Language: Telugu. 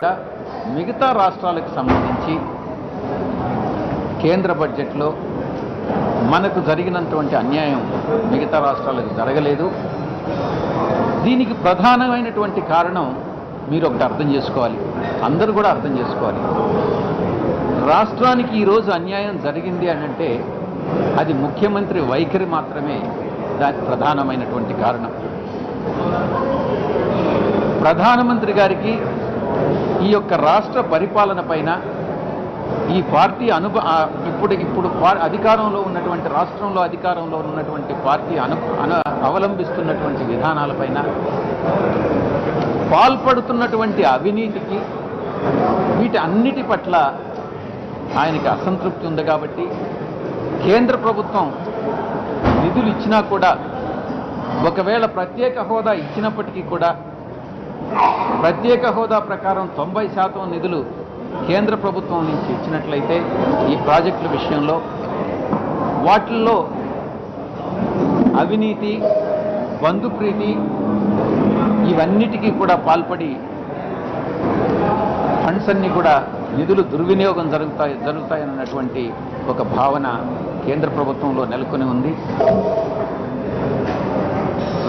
మిగతా రాష్ట్రాలకు సంబంధించి కేంద్ర బడ్జెట్లో మనకు జరిగినటువంటి అన్యాయం మిగతా రాష్ట్రాలకు జరగలేదు దీనికి ప్రధానమైనటువంటి కారణం మీరు ఒకటి అర్థం చేసుకోవాలి అందరూ కూడా అర్థం చేసుకోవాలి రాష్ట్రానికి ఈరోజు అన్యాయం జరిగింది అని అంటే అది ముఖ్యమంత్రి వైఖరి మాత్రమే దానికి ప్రధానమైనటువంటి కారణం ప్రధానమంత్రి గారికి ఈ యొక్క రాష్ట్ర పరిపాలన పైన ఈ పార్టీ అనుభ ఆ ఇప్పుడు ఇప్పుడు పా- అధికారంలో ఉన్నటువంటి రాష్ట్రంలో అధికారంలో ఉన్నటువంటి పార్టీ అను అను అవలంబిస్తున్నటువంటి విధానాలపైన పాల్పడుతున్నటువంటి అవినీతికి వీటి అన్నిటి పట్ల ఆయనకి అసంతృప్తి ఉంది కాబట్టి కేంద్ర ప్రభుత్వం నిధులు ఇచ్చినా కూడా ఒకవేళ ప్రత్యేక హోదా ఇచ్చినప్పటికీ కూడా ప్రత్యేక హోదా ప్రకారం తొంభై శాతం నిధులు కేంద్ర ప్రభుత్వం నుంచి ఇచ్చినట్లయితే ఈ ప్రాజెక్టుల విషయంలో వాటిల్లో అవినీతి బంధుప్రీతి ఇవన్నిటికీ కూడా పాల్పడి ఫండ్స్ అన్ని కూడా నిధులు దుర్వినియోగం జరుగుతాయి జరుగుతాయన్నటువంటి ఒక భావన కేంద్ర ప్రభుత్వంలో నెలకొని ఉంది